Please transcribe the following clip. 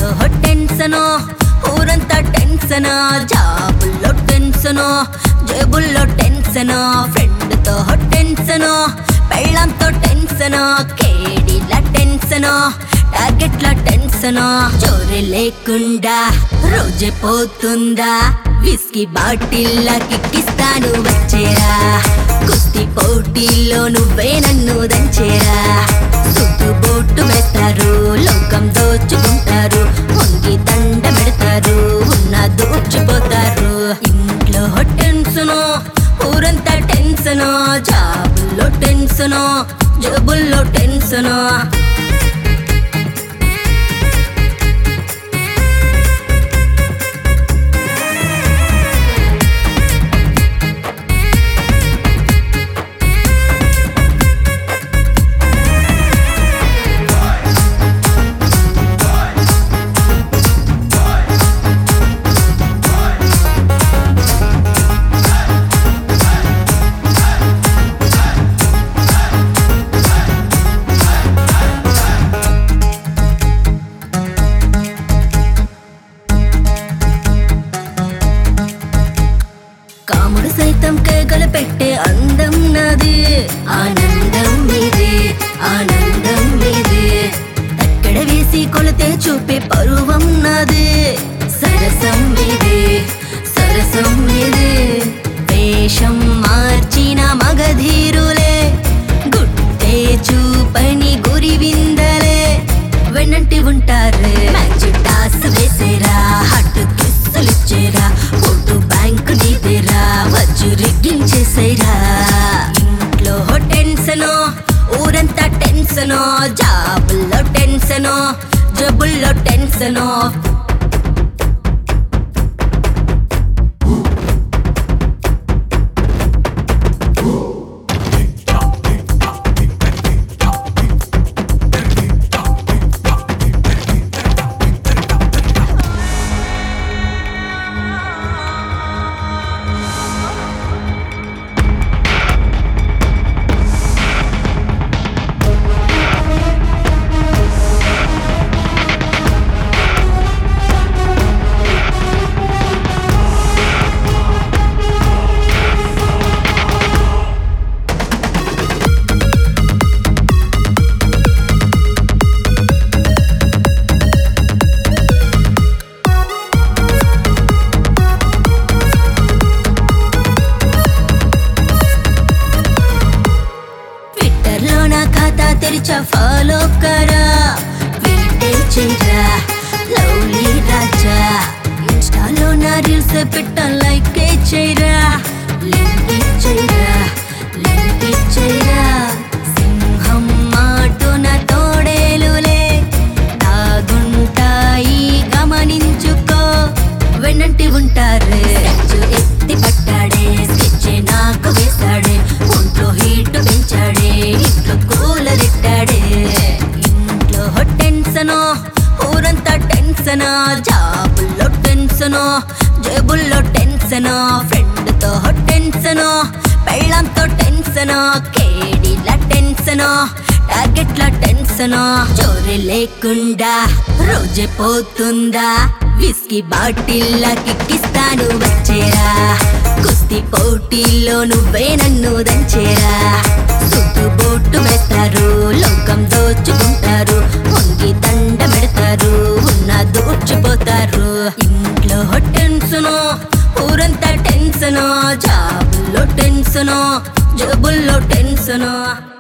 ఇంట్లో టెన్షన్ ఊరంతా టెన్షన్ జాబుల్లో టెన్షన్ జేబుల్లో టెన్షన్ ఫ్రెండ్ తో టెన్షన్ పెళ్ళంతో టెన్షన్ కేడీల టెన్షన్ టార్గెట్ల టెన్షన్ చోరీ లేకుండా రోజే పోతుందా విస్కీ బాటిల్ల కిక్కిస్తాను వచ్చేరా కుస్తీ పోటీల్లో నువ్వే నన్ను దంచేరా సుట్టు బొట్టు వేస్తారు లోకం దోచుకుంటారు వంగి దండ పెడతారు ఉన్న దోచిపోతారు ఇంట్లో టెన్షన్ ఊరంతా టెన్షన్ జాబుల్లో టెన్షన్ జబుల్లో టెన్షన్ కాముడు సైతం కేకలు పెట్టే అందం నాది ఆనందం ఇది ఆనందం ఇది ఎక్కడ వేసి కొలితే చూపే పరువం నాది సరసం ఇది సరసం ఇది వేషం మార్చిన మగధీరులే గుట్టే చూపని గురి విందలే వెన్నంటి ఉంటారే మ్యాచ్ టాస్ వేసేరా హట్ కిస్సులు ఇచ్చేరా ఓటు బ్యాంకు నీదేరా వచ్చు రిగ్గించేసేరా ఇంట్లో టెన్షన్ ఊరంతా టెన్షన్ జాబుల్లో టెన్షన్ జబుల్లో టెన్షన్ ట్విట్టర్ లో నా ఖాతా తెరిచా ఫాలో కరా వీటే చేయరా లవ్లీ రాజా ఇన్స్టాలో నా రీల్స్ పెట్ట లైక్ చేయరా లింక్ చేయరా లింక్ చేయరా సింహం మాటున తోడేలులే తాగుంటాయి గమనించుకో వెన్నంటి ఉంటారే స్కెచ్ ఎత్తి పట్టాడే స్కెచ్ నాకు వేశాడే ఒంట్లో హీట్ పెంచాడే ఇంట్లో కూలర్ ఇట్టాడే ఇంట్లో టెన్షన్ ఊరంతా టెన్షన్ జాబుల్లో టెన్షన్ జేబుల్లో టెన్షన్ ఫ్రెండ్ తో టెన్షన్ పెళ్ళంతో టెన్షన్ కేడీల టెన్షన్ టార్గెట్ల టెన్షన్ చోరీ లేకుండా రోజే పోతుందా విస్కీ బాటిల్ల కిక్కిస్తాను వచ్చేరా కుస్తీ పోటీల్లో నువ్వే నన్ను దంచేరా సుట్టు బొట్టు వేస్తారు లోకం దోచుకుంటారు వంగి దండ పెడతారు ఉన్న దోచిపోతారు ఇంట్లో టెన్షన్ ఊరంతా టెన్షన్ జాబుల్లో టెన్షన్ జబుల్లో టెన్షన్